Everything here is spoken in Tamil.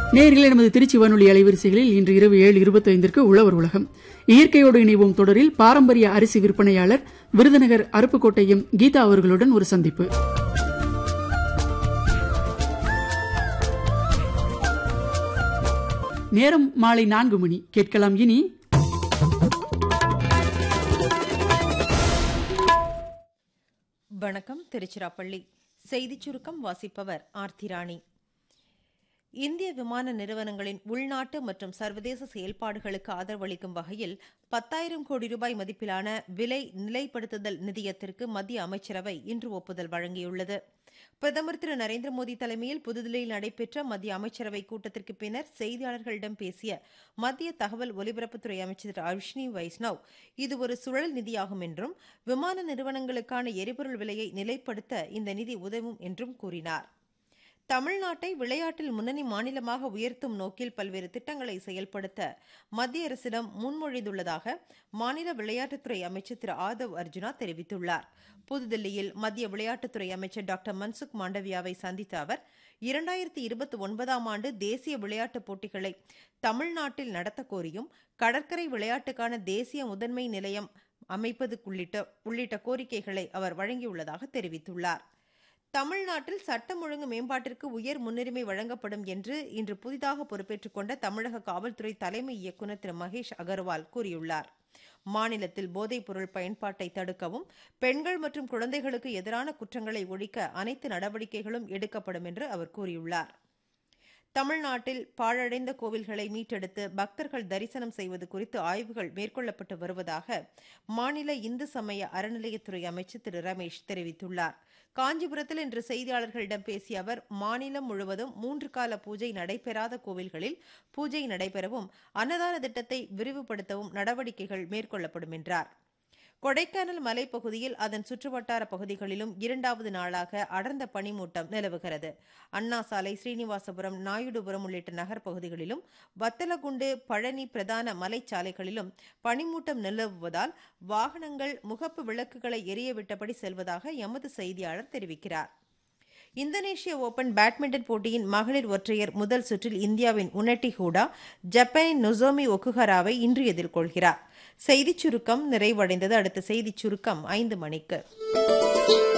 நேரில் நமது திருச்சி வானொலி அலைவரிசைகளில் இன்று இரவு ஏழு இருபத்தைந்திற்கு உழவர் உலகம் இயற்கையோடு இணைவோம் தொடரில் பாரம்பரிய அரிசி விற்பனையாளர் விருதுநகர் அருப்புக்கோட்டையும் கீதா அவர்களுடன் ஒரு சந்திப்பு நேரம் மாலை நான்கு மணி கேட்கலாம் இனி வணக்கம் திருச்சிராப்பள்ளி செய்திச் சுருக்கம் வாசிப்பவர் ஆர்த்திராணி இந்திய விமான நிறுவனங்களின் உள்நாட்டு மற்றும் சர்வதேச செயல்பாடுகளுக்கு ஆதரவளிக்கும் வகையில் பத்தாயிரம் கோடி ரூபாய் மதிப்பிலான விலை நிலைப்படுத்துதல் நிதியத்திற்கு மத்திய அமைச்சரவை இன்று ஒப்புதல் வழங்கியுள்ளது பிரதமர் திரு நரேந்திர மோடி தலைமையில் புதுதில்லியில் நடைபெற்ற மத்திய அமைச்சரவை கூட்டத்திற்கு பின்னர் செய்தியாளர்களிடம் பேசிய மத்திய தகவல் ஒலிபரப்புத்துறை அமைச்சர் திரு அஷ்வினி வைஷ்ணவ் இது ஒரு சுழல் நிதியாகும் என்றும் விமான நிறுவனங்களுக்கான எரிபொருள் விலையை நிலைப்படுத்த இந்த நிதி உதவும் என்றும் கூறினார் தமிழ்நாட்டை விளையாட்டில் முன்னணி மாநிலமாக உயர்த்தும் நோக்கில் பல்வேறு திட்டங்களை செயல்படுத்த மத்திய அரசிடம் முன்மொழிந்துள்ளதாக மாநில விளையாட்டுத்துறை அமைச்சர் திரு ஆதவ் அர்ஜுனா தெரிவித்துள்ளார் புதுதில்லியில் மத்திய விளையாட்டுத்துறை அமைச்சர் டாக்டர் மன்சுக் மாண்டவியாவை சந்தித்த அவர் இரண்டாயிரத்தி இருபத்தி ஒன்பதாம் ஆண்டு தேசிய விளையாட்டுப் போட்டிகளை தமிழ்நாட்டில் நடத்த கோரியும் கடற்கரை விளையாட்டுக்கான தேசிய முதன்மை நிலையம் அமைப்பது உள்ளிட்ட உள்ளிட்ட கோரிக்கைகளை அவர் வழங்கியுள்ளதாக தெரிவித்துள்ளார் தமிழ்நாட்டில் சட்டம் ஒழுங்கு மேம்பாட்டிற்கு உயர் முன்னுரிமை வழங்கப்படும் என்று இன்று புதிதாக பொறுப்பேற்றுக் கொண்ட தமிழக காவல்துறை தலைமை இயக்குநர் திரு மகேஷ் அகர்வால் கூறியுள்ளார் மாநிலத்தில் போதைப் பொருள் பயன்பாட்டை தடுக்கவும் பெண்கள் மற்றும் குழந்தைகளுக்கு எதிரான குற்றங்களை ஒழிக்க அனைத்து நடவடிக்கைகளும் எடுக்கப்படும் என்று அவர் கூறியுள்ளார் தமிழ்நாட்டில் பாழடைந்த கோவில்களை மீட்டெடுத்து பக்தர்கள் தரிசனம் செய்வது குறித்து ஆய்வுகள் மேற்கொள்ளப்பட்டு வருவதாக மாநில இந்து சமய அறநிலையத்துறை அமைச்சர் திரு ரமேஷ் தெரிவித்துள்ளார் காஞ்சிபுரத்தில் இன்று செய்தியாளர்களிடம் பேசிய அவர் மாநிலம் முழுவதும் மூன்று கால பூஜை நடைபெறாத கோவில்களில் பூஜை நடைபெறவும் அன்னதான திட்டத்தை விரிவுபடுத்தவும் நடவடிக்கைகள் மேற்கொள்ளப்படும் என்றார் கொடைக்கானல் மலைப்பகுதியில் அதன் சுற்றுவட்டார பகுதிகளிலும் இரண்டாவது நாளாக அடர்ந்த பனிமூட்டம் நிலவுகிறது அண்ணா சாலை ஸ்ரீனிவாசபுரம் நாயுடுபுரம் உள்ளிட்ட நகர் பகுதிகளிலும் வத்தலகுண்டு பழனி பிரதான மலைச்சாலைகளிலும் பனிமூட்டம் நிலவுவதால் வாகனங்கள் முகப்பு விளக்குகளை எரியவிட்டபடி செல்வதாக எமது செய்தியாளர் தெரிவிக்கிறார் இந்தோனேஷிய ஓபன் பேட்மிண்டன் போட்டியின் மகளிர் ஒற்றையர் முதல் சுற்றில் இந்தியாவின் உனட்டி ஹூடா ஜப்பானின் நொசோமி ஒக்குஹராவை இன்று எதிர்கொள்கிறார் செய்திச் சுருக்கம் நிறைவடைந்தது அடுத்த செய்திச் சுருக்கம் ஐந்து மணிக்கு